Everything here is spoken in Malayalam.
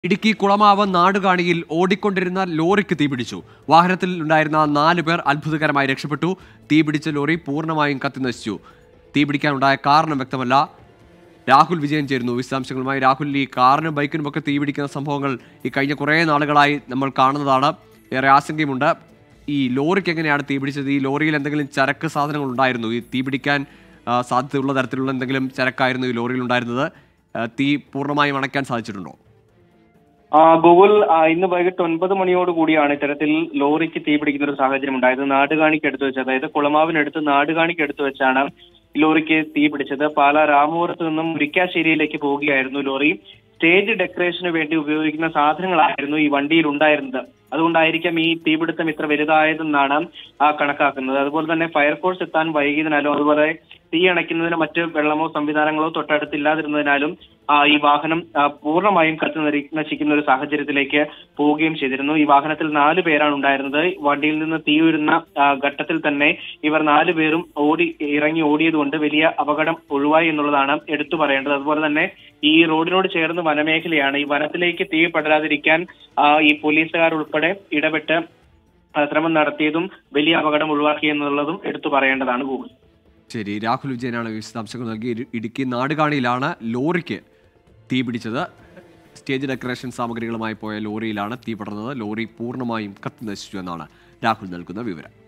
ഇടുക്കി കുളമാവ് നാടുകാണിയിൽ ഓടിക്കൊണ്ടിരുന്ന ലോറിക്ക് തീപിടിച്ചു വാഹനത്തിൽ ഉണ്ടായിരുന്ന നാല് പേർ അത്ഭുതകരമായി രക്ഷപ്പെട്ടു തീപിടിച്ച ലോറി പൂർണ്ണമായും കത്തിനശിച്ചു തീപിടിക്കാനുണ്ടായ കാരണം വ്യക്തമല്ല രാഹുൽ വിജയൻ ചേരുന്നു വിശദാംശങ്ങളുമായി രാഹുൽ ഈ കാറിനും ബൈക്കിനും ഒക്കെ തീപിടിക്കുന്ന സംഭവങ്ങൾ ഈ കഴിഞ്ഞ കുറേ നാളുകളായി നമ്മൾ കാണുന്നതാണ് ഏറെ ആശങ്കയുമുണ്ട് ഈ ലോറിക്ക് എങ്ങനെയാണ് തീപിടിച്ചത് ഈ ലോറിയിൽ എന്തെങ്കിലും ചരക്ക് സാധനങ്ങൾ ഉണ്ടായിരുന്നു ഈ തീപിടിക്കാൻ ആ, സാധ്യതയുള്ള തരത്തിലുള്ള എന്തെങ്കിലും ചരക്കായിരുന്നു ഈ ലോറിയിൽ ഉണ്ടായിരുന്നത് ആ, തീ പൂർണ്ണമായും അണയ്ക്കാൻ സാധിച്ചിട്ടുണ്ടോ ആ, ഗൂഗിൾ ആ, ഇന്ന് വൈകിട്ട് ഒൻപത് മണിയോട് കൂടിയാണ് ഇത്തരത്തിൽ ലോറിക്ക് തീപിടിക്കുന്ന ഒരു സാഹചര്യം ഉണ്ടായത് നാടുകാണിക്ക് അടുത്ത് വെച്ച് അതായത് കുളമാവിനടുത്ത് നാടുകാണിക്ക് അടുത്ത് വെച്ചാണ് ലോറിക്ക് തീ പിടിച്ചത് പാലാ രാമപുരത്ത് നിന്നും മുരിക്കാശ്ശേരിയിലേക്ക് പോവുകയായിരുന്നു ലോറി സ്റ്റേജ് ഡെക്കറേഷന് വേണ്ടി ഉപയോഗിക്കുന്ന സാധനങ്ങളായിരുന്നു ഈ വണ്ടിയിൽ ഉണ്ടായിരുന്നത് അതുകൊണ്ടായിരിക്കാം ഈ തീപിടുത്തം ഇത്ര വലുതായതെന്നാണ് ആ കണക്കാക്കുന്നത് അതുപോലെ തന്നെ ഫയർഫോഴ്സ് എത്താൻ വൈകിയതിനാലും അതുപോലെ തീ അണയ്ക്കുന്നതിന് മറ്റ് വെള്ളമോ സംവിധാനങ്ങളോ തൊട്ടടുത്തില്ലാതിരുന്നതിനാലും ആ, ഈ വാഹനം ആ, പൂർണ്ണമായും കത്തി നരി- നശിക്കുന്ന ഒരു സാഹചര്യത്തിലേക്ക് പോവുകയും ചെയ്തിരുന്നു ഈ വാഹനത്തിൽ നാല് പേരാണ് ഉണ്ടായിരുന്നത് വണ്ടിയിൽ നിന്ന് തീ ഉയരുന്ന ആ, ഘട്ടത്തിൽ തന്നെ ഇവർ നാല് പേരും ഓടി ഇറങ്ങി ഓടിയതുകൊണ്ട് വലിയ അപകടം ഒഴിവായി എന്നുള്ളതാണ് എടുത്തു പറയേണ്ടത് അതുപോലെ തന്നെ ഈ റോഡിനോട് ചേർന്ന് വനമേഖലയാണ് ഈ വനത്തിലേക്ക് തീ പടരാതിരിക്കാൻ ആ, ഈ പോലീസുകാർ ഉൾപ്പെടെ ഇടപെട്ട് ആ, ശ്രമം നടത്തിയതും വലിയ അപകടം ഒഴിവാക്കി എന്നുള്ളതും എടുത്തു പറയേണ്ടതാണ് ഗൂഗിൾ ശരി രാഹുൽ വിജയനാണ് വിശദാംശങ്ങൾ നൽകി ഇരു- ഇടുക്കി നാടുകാണിയിലാണ് ലോറിക്ക് തീ പിടിച്ചത് സ്റ്റേജ് ഡെക്കറേഷൻ സാമഗ്രികളുമായി പോയ ലോറിയിലാണ് തീ പടർന്നത് ലോറി പൂർണ്ണമായും കത്തി നശിച്ചു എന്നാണ് രാഹുൽ നൽകുന്ന വിവരം